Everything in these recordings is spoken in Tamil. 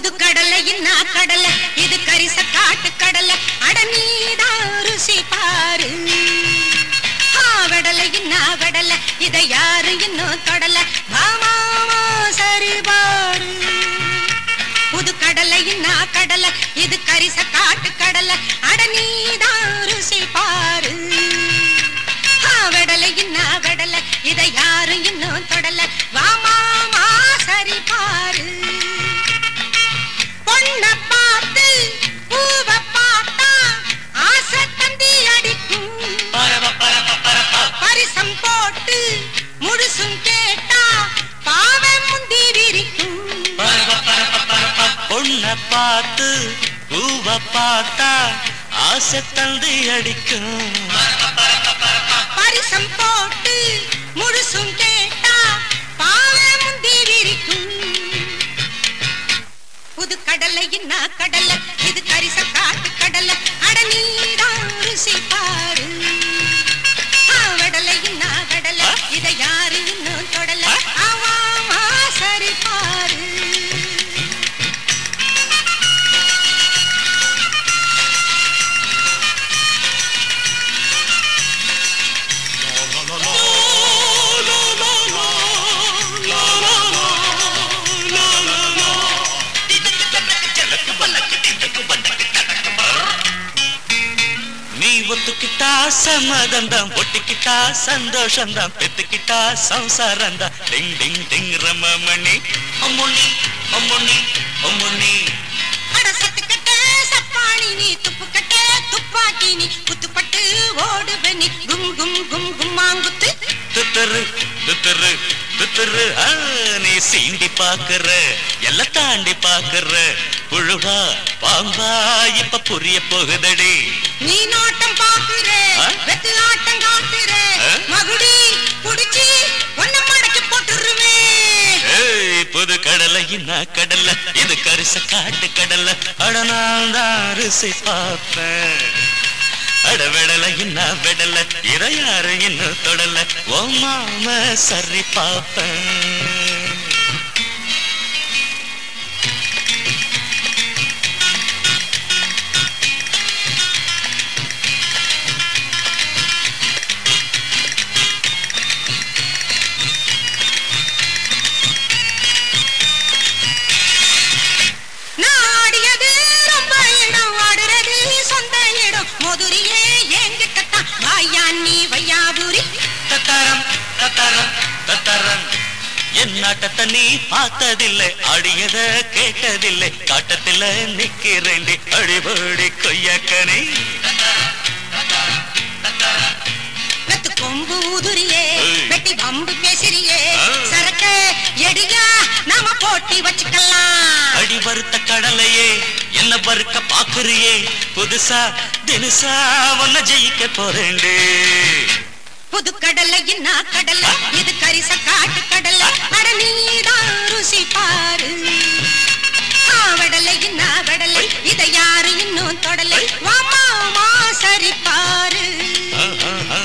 புது கடலை இன்னா கடலை இது கரிச காட்டு கடலை அட நீதான் ருசி பாரு ஆ, வெடலை இன்னா வெடலை இதை யாரு இன்னும் தொடல மாமாவா சரி பாரு புது கடலை இன்னா கடலை இது கரிச காட்டு கடலை அட நீதான் ருசி பாரு ஆ, வெடலை இன்னா வெடலை இதை யாரு இன்னும் தொடல வாமாமா சரி பாரு பொண்ண பார்த்து பூவ பார்த்தா ஆசை தந்தி அடிக்கும் பரிசம் போட்டு முழுசும் கேட்டா பாவை முந்தி விரிக்கும் பொண்ண பார்த்து பூவ பார்த்தா ஆசை தந்தி அடிக்கும் பரிசம் போட்டு முழுசும் கேட்டா பாவை முந்தி விரிக்கும் புது கடலை என்ன கடலை இது கரிச காட்டு கடலை அட நீதான் ருசி பாரு ஆ, வெடலை என்ன கடலை இதை யாரு இன்னும் தொடல ஆமாமா சரி பாரு நீ ஒத்துக்கிட்டா சம்மதந்தான் ஒட்டிக்கிட்டா சந்தோஷந்தான் பெத்துக்கிட்டா சம்சாரந்தான் டிங் டிங் டிங் ரமமணி அம்முண்ணி அம்முண்ணி அம்முண்ணி அட சத்துக்கட்ட சப்பாணி நீ துப்புக்கட்ட துப்பாக்கி நீ குத்துப்பட்டு ஓடுவ நீ கும் கும் கும் கும்மாங்குத்து துத்தரு துத்தரு துத்தரு ஆ, நீ சீண்டி பாக்குற எல்லாம் தாண்டி பாக்குற புழுவா பாம்பா இப்ப புரிய போகுதடி நீ நாட்டம் பாக்குற ஆ? வெத்து ஆட்டம் காட்டுற ஆ? மகுடி புடிச்சு ஒன்ன மடக்கி போட்டுருவே ஏய் புது கடலை என்ன கடலை இது கரிச காட்டு கடலை அட நான் தான் அரிசி பார்ப்பேன் அட விடலை என்ன விடல இதை யாரு இன்னும் தொடல ஓ மாம சரி பார்ப்பேன் நான் ஆடியது ரொம்ப இடம் ஆடுறது சொந்த இடம் மதுரியே எங்கிட்டத்தான் வாயா நீ வையாபுரி தத்தரம் தத்தரம் தத்தரம் என் நாட்டத்தை நீ பார்த்ததில்லை ஆடியத கேட்டதில்லை காட்டத்தில நிக்கிறேண்டி அடிபடி கொய்யாக்கனே வெத்து கொம்பு உதுரியே ஏய். வெட்டி வம்பு பேசுறியே ஆ. சரக்க எடியா நாம போட்டி வச்சுக்கலாம் அடி வறுத்த கடலையே என்ன வறுக்க பாக்குறியே புதுசா தினுசா உன்னை ஜெயிக்க போறேன்டே புது கடலை என்ன கடலை இது கரிச காட்டு கடலை அட நீதான் ருசி பாரு ஆ, வெடலை என்ன வெடலை இதை யாரு இன்னும் தொடலை வாமா சரி பாரு ஆஹா, ஆஹா.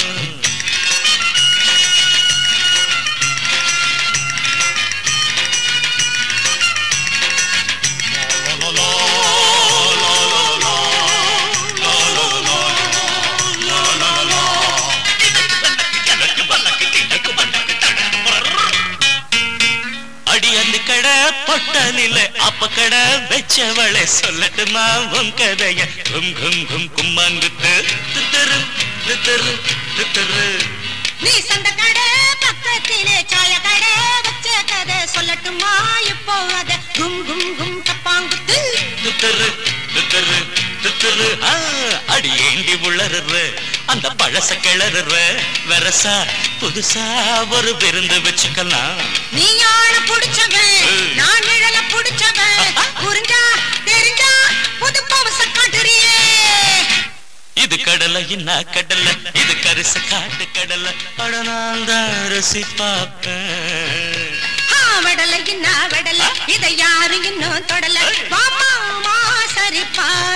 அடி அந்த கடை பொட்டலில அப்ப கடை வச்சவளை சொல்லட்டுமா உன் கதைய கும் கும் கும் கும்மாங்குத்து தித்தரு தித்தரு தித்தரு நீ சந்த கடை பக்கத்திலே சாய கடை வச்ச கதை சொல்லட்டுமா இப்போ அத கும் கும் கும் தப்பாங்குத்து தித்தரு தித்தரு தித்தரு ஆ, அடி ஏண்டி உளறுற அந்த பழச கிளறுற வெரசா புதுசா ஒரு விருந்து வச்சுக்கலாம் நீ ஆள புடிச்சவன் ஏய். நான் நிழல புடிச்சவன் புரிஞ்சா தெரிஞ்சா புது பவச காட்டுறியே இது கடலை என்ன கடலை இது கரிச காட்டு கடலை அடனால்தான் ரசி பார்ப்பேன் ஆ, வெடலை என்ன வெடலை இதை யாரு இன்னும் தொடல ஏய். வாமா சரி பாரு